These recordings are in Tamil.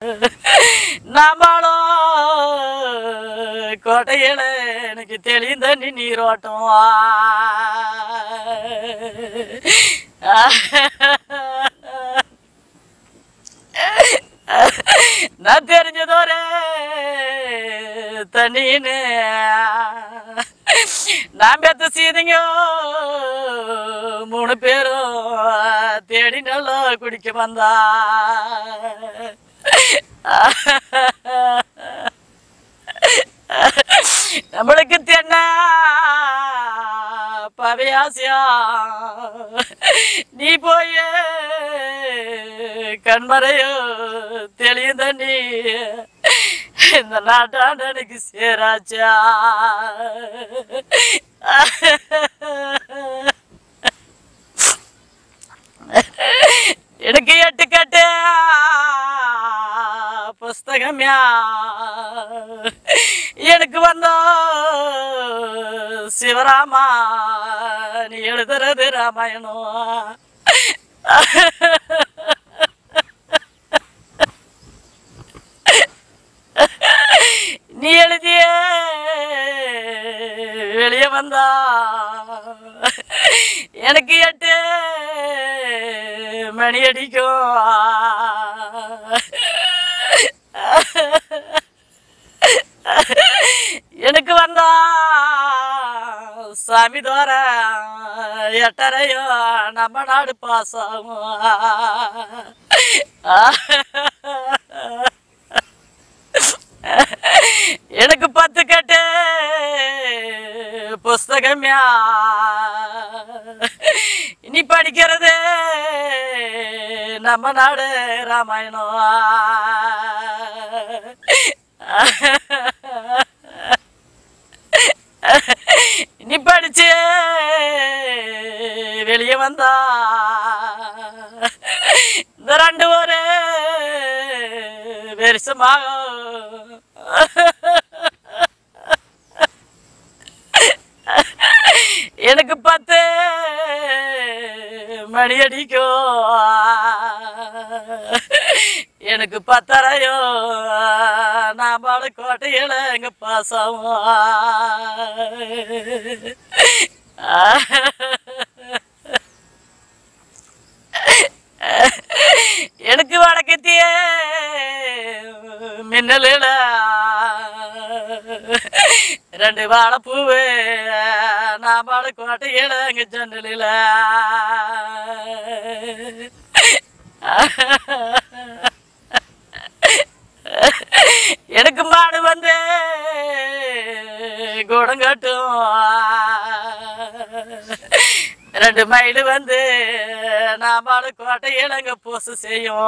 நாமளும் கோட்டையில எனக்கு தெளிந்த நீ நீரோட்டம் நான் தெரிஞ்சதோரே தண்ணின்னு நான் பெத்த சீதைங்க மூணு பேரும் தேடி நல்லா குடிக்க வந்தா நம்மளுக்கு தென்ன பவையாசியா நீ போய் கண்மறையோ தெளியும் தண்ணி இந்த நாட்டாண்டனுக்கு சேராச்சா எனக்கு எட்டு கட்டு புஸ்தகம்யா எனக்கு வந்தோ சிவராமா நீ எழுதுறது ராமாயணம் நீ எழுதிய வெளியே வந்தா எனக்கு எட்டு மணி அடிக்கும் எனக்கு வந்தா சாமி தோற எட்டரையோ நம்ம நாடு பாசாகும் எனக்கு பத்து கட்டு புஸ்தகம்யா இனி படிக்கிறது நம்ம நாடு ராமாயணம் இனி படிச்சு வெளியே வந்தா இந்த ரெண்டு ஒரு வருஷமாகும் எனக்கு பத்து மணி அடிக்கும் எனக்கு பத்தரையோ நான் பாடு கோட்டையில எங்க பாசம் எனக்கு வடக்கத்திய மின்னலில ரெண்டு வாழைப்பூவு நான் பாடு கோட்டையில எங்க ஜன்னலில எனக்கு மாடு வந்து குடம் கட்டும் ரெண்டு மைல் வந்து நான் பாடு கோட்டையில் அங்க பூசு செய்யும்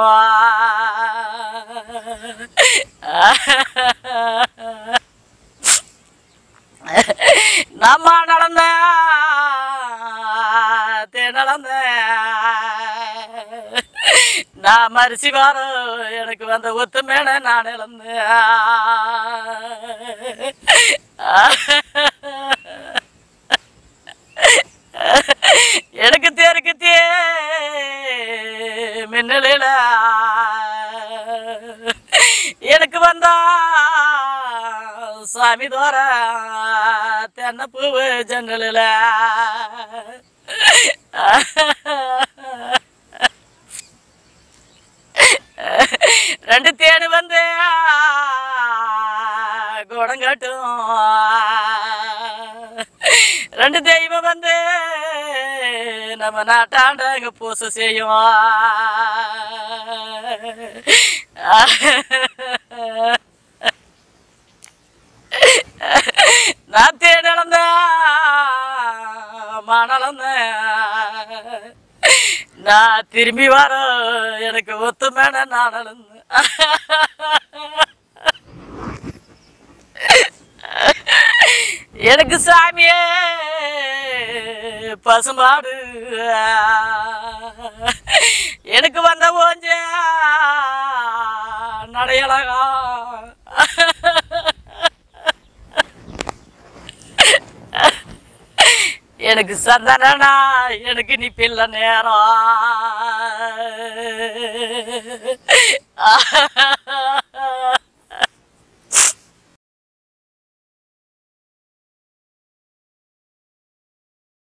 நம்ம நடந்த நடந்த நான் மரிசி வாரம் எனக்கு வந்த ஒத்து மேல நான் இழந்தேன் எனக்கு தேருக்கு தே மின்னலில எனக்கு வந்தா சாமி தோற தென்னை பூவு ஜன்னலில் ரெண்டு தேடு வந்து குடம் கட்டும் ரெண்டு தெய்வம் வந்து நம்ம நாட்டாண்ட அங்க பூசை செய்யும் நான் தேடலந்த மணலந்த நான் திரும்பி வர எனக்கு ஒத்து மேல நான் அளந்து எனக்கு சாமியே பசுமாடு எனக்கு வந்த ஓஞ்ச நடையழகா எனக்கு சந்தனா எனக்கு நீ பிள்ளை நேரம் செய்யணும்